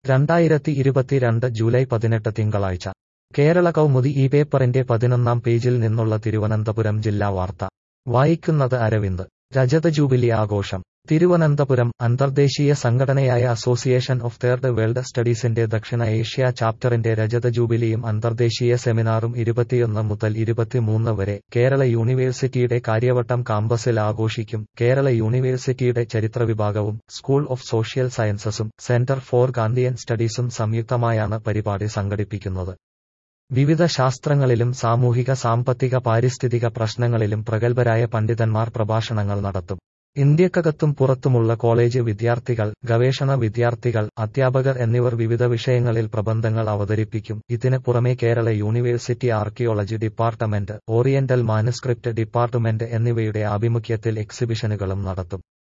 രണ്ടായിരത്തി ഇരുപത്തിരണ്ട് ജൂലൈ പതിനെട്ട് തിങ്കളാഴ്ച കേരള കൗമുദി ഈ പേപ്പറിന്റെ പതിനൊന്നാം പേജിൽ നിന്നുള്ള തിരുവനന്തപുരം ജില്ലാ വാർത്ത വായിക്കുന്നത് അരവിന്ദ് രജത ജൂബിലി ആഘോഷം തിരുവനന്തപുരം അന്തർദേശീയ സംഘടനയായ അസോസിയേഷൻ ഓഫ് തേർഡ് വേൾഡ് സ്റ്റഡീസിന്റെ ദക്ഷിണ ഏഷ്യ ചാപ്റ്ററിന്റെ രജത ജൂബിലിയും അന്തർദേശീയ സെമിനാറും ഇരുപത്തിയൊന്ന് മുതൽ ഇരുപത്തിമൂന്ന് വരെ കേരള യൂണിവേഴ്സിറ്റിയുടെ കാര്യവട്ടം കാമ്പസിൽ ആഘോഷിക്കും കേരള യൂണിവേഴ്സിറ്റിയുടെ ചരിത്ര വിഭാഗവും സ്കൂൾ ഓഫ് സോഷ്യൽ സയൻസസും സെന്റർ ഫോർ ഗാന്ധിയൻ സ്റ്റഡീസും സംയുക്തമായാണ് പരിപാടി സംഘടിപ്പിക്കുന്നത് വിവിധ ശാസ്ത്രങ്ങളിലും സാമൂഹിക സാമ്പത്തിക പാരിസ്ഥിതിക പ്രശ്നങ്ങളിലും പ്രഗത്ഭരായ പണ്ഡിതന്മാർ പ്രഭാഷണങ്ങൾ നടത്തും ഇന്ത്യക്കകത്തും പുറത്തുമുള്ള കോളേജ് വിദ്യാർത്ഥികൾ ഗവേഷണ വിദ്യാർത്ഥികൾ അധ്യാപകർ എന്നിവർ വിവിധ വിഷയങ്ങളിൽ പ്രബന്ധങ്ങൾ അവതരിപ്പിക്കും ഇതിന് പുറമെ Kerala university archaeology department oriental manuscript department എന്നിവയുടെ ആഭിമുഖ്യത്തിൽ എക്സിബിഷനുകളും നടത്തും